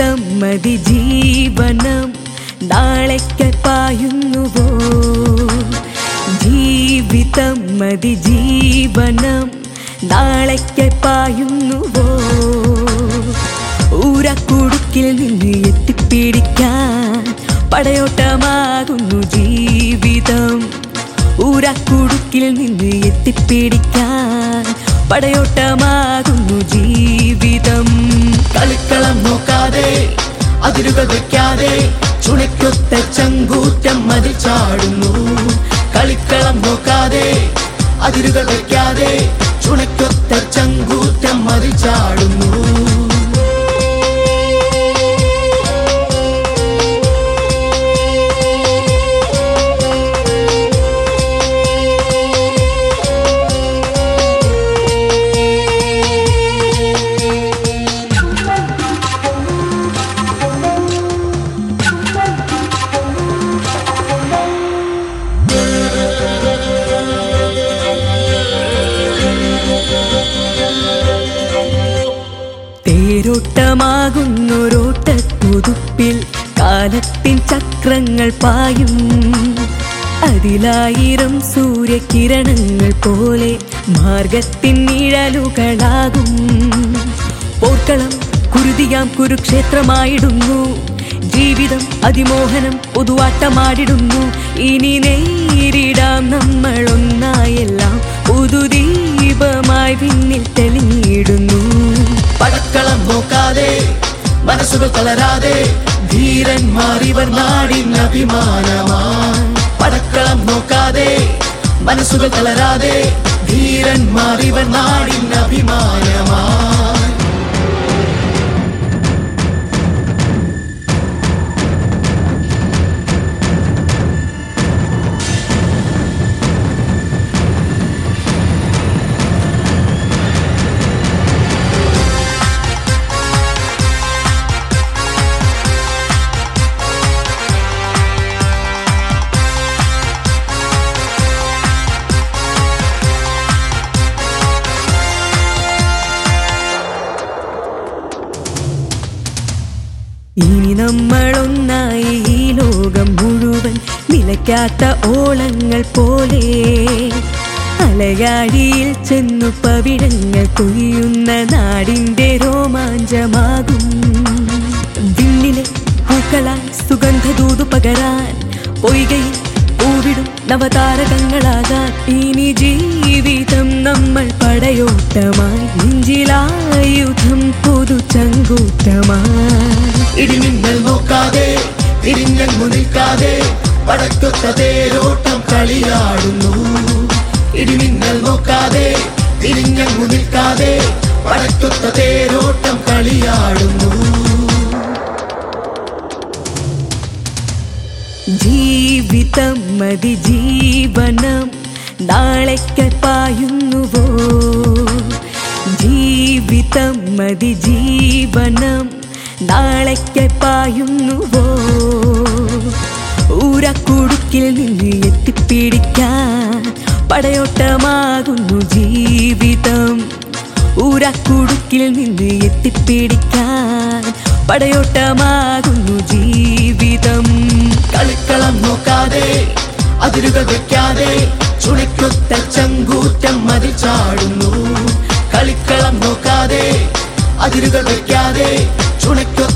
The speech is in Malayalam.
ജീവിതം മതി ജീവനം നാളേക്ക് പായുന്നുവോ ജീവിതം മതി ജീവനം നാളേക്ക് പായുന്നുവോ ഊരക്കുടുക്കിൽ നിന്ന് എത്തിപ്പിടിക്കാൻ പടയോട്ടമാകുന്നു ജീവിതം ഊരക്കുടുക്കിൽ നിന്ന് എത്തിപ്പിടിക്കാൻ പടയോട്ടമാകുന്നു ജീവിതം കളിക്കളം നോക്കാതെ അതിരുകൾ വെക്കാതെ ചുണയ്ക്കൊത്ത ചങ്കൂറ്റം മതിൽ ചാടുന്നു കളിക്കളം നോക്കാതെ അതിരുകൾ വെക്കാതെ ചുണയ്ക്കൊത്ത ചങ്കൂറ്റം മതിൽ ചാടുന്നു തേരോട്ടമാകുന്നൊരോട്ടത്തുതുപ്പിൽ കാലത്തിൻ ചക്രങ്ങൾ പായും അതിലായിരം സൂര്യകിരണങ്ങൾ പോലെ മാർഗത്തിൻ നിഴലുകളാകും പോർക്കളം കുരുതിയാം കുരുക്ഷേത്രമായിടുന്നു ജീവിതം അതിമോഹനം പൊതുവാട്ടമാടിടുന്നു ഇനി നേരിടാം നമ്മൾ ഒന്നായെല്ലാം പുതുദീപമായി പിന്നിൽ തെളിഞ്ഞിടുന്നു പടക്കളം നോക്കാതെ മനസ്സുകൾ തളരാതെ ധീരന്മാർ ഇവർ നാടിൻ അഭിമാനമായി പടക്കളം നോക്കാതെ മനസ്സുകൾ തളരാതെ ധീരന്മാർ ഇവർ നാടിൻ അഭിമാനമായി ഇനി നമ്മളൊന്നായി ഈ ലോകം മുഴുവൻ നിലയ്ക്കാത്ത ഓളങ്ങൾ പോലെ അലയാഴിയിൽ ചെന്നു പവിഴങ്ങൾ കൊയ്യുന്ന നാടിന്റെ രോമാഞ്ചമാകും വിണ്ണിലെ പൂക്കളായി സുഗന്ധദൂതു പകരാൻ പൊയ്കയിൽ പൂവിടും നവതാരകങ്ങളാകാൻ ഇനി ജീവിതം നമ്മൾ പടയോട്ടമായി നെഞ്ചിലായുധം പുതു ചങ്കൂറ്റമായി ഇടിമിന്നൽ നോക്കാതെ തിരിഞ്ഞങ്ങു നിൽക്കാതെ പടക്കൊത്ത തേരോട്ടം കളിയാടുന്നു ഇടിമിന്നൽ നോക്കാതെ തിരിഞ്ഞങ്ങു നിൽക്കാതെ പടക്കൊത്ത തേരോട്ടം കളിയാടുന്നു ജീവിതം മതി ജീവനം നാളേക്ക് പായുന്നുവോ ജീവിതം മതി ജീവനം നാളേക്ക് പായുന്നുവോ ഊരക്കുടുക്കിൽ നിന്ന് എത്തിപ്പിടിക്കാൻ പടയോട്ടമാകുന്നു ജീവിതം ഊരക്കുടുക്കിൽ നിന്ന് എത്തിപ്പിടിക്കാൻ പടയോട്ടമാകുന്നു ജീവിതം കളിക്കളം നോക്കാതെ അതിരുകൾ വെക്കാതെ ചുണയ്ക്കൊത്ത ചങ്കൂറ്റം മതിൽ ചാടുന്നു കളിക്കളം നോക്കാതെ അതിരുകൾ വെക്കാതെ ചുണയ്ക്കൊത്ത